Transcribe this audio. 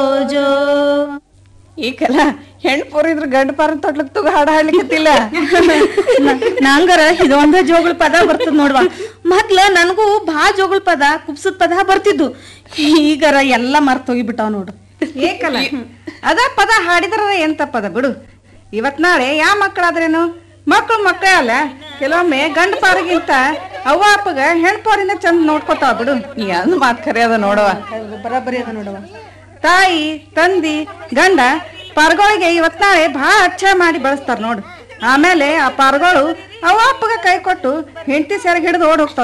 ಜೋ ಈಕಲ್ಲ ಹೆಣ್ ಪೋರಿದ್ರ ಗಂಡ ಪಾರ ತೊಟ್ಲಕ್ ತುಗ ಹಾಡ ಹಾಡ್ಲಿಕ್ಕತ್ತಿಲ್ಲ ನಂಗರ ಇದೊಂದ ಜೋಗಳ ಪದ ಬರ್ತದ ನೋಡ್ವಾ ಮೊದ್ಲ ನನಗೂ ಬಾ ಜೋಗಳ ಪದ ಕುಪ್ಸದ್ ಪದ ಬರ್ತಿದ್ದು ಈಗರ ಎಲ್ಲ ಮರ್ತ್ ಹೋಗಿಬಿಟ್ಟಾವ ನೋಡು ಏಕಲ್ಲ ಅದ ಪದ ಹಾಡಿದ್ರ ಎಂತ ಪದ ಬಿಡು ಇವತ್ ನಾಳೆ ಯಾವ ಮಕ್ಕಳಾದ್ರೇನು ಮಕ್ಳು ಮಕ್ಕಳೇ ಅಲ್ಲ ಕೆಲವೊಮ್ಮೆ ಗಂಡ ಪಾರಿಗಿಂತ ಅವ್ವ ಅಪ್ಪಗ ಹೆಣ್ ಪಾರಿನ ಚಂದ ನೋಡ್ಕೊತಾವ ಬಿಡು ನೀ ಅಂದ್ ಮಾತ್ ಖರೆ ಅದ ನೋಡವ ಬರಾಬರಿ ಅದ ನೋಡವ ತಾಯಿ ತಂದಿ ಗಂಡ ಪಾರ್ಗಳಿಗೆ ಇವತ್ ನಾಳೆ ಭಾಳ ಅಚ್ಚ ಮಾಡಿ ಬಳಸ್ತಾರ ನೋಡು ಆಮೇಲೆ ಆ ಪಾರ್ಗಳು ಅವ್ವ ಅಪ್ಪಗ ಕೈ ಕೊಟ್ಟು ಹೆಂಡತಿ ಸೆರಗ್ ಹಿಡಿದು ಓಡ್ ಹೋಗ್ತಾವ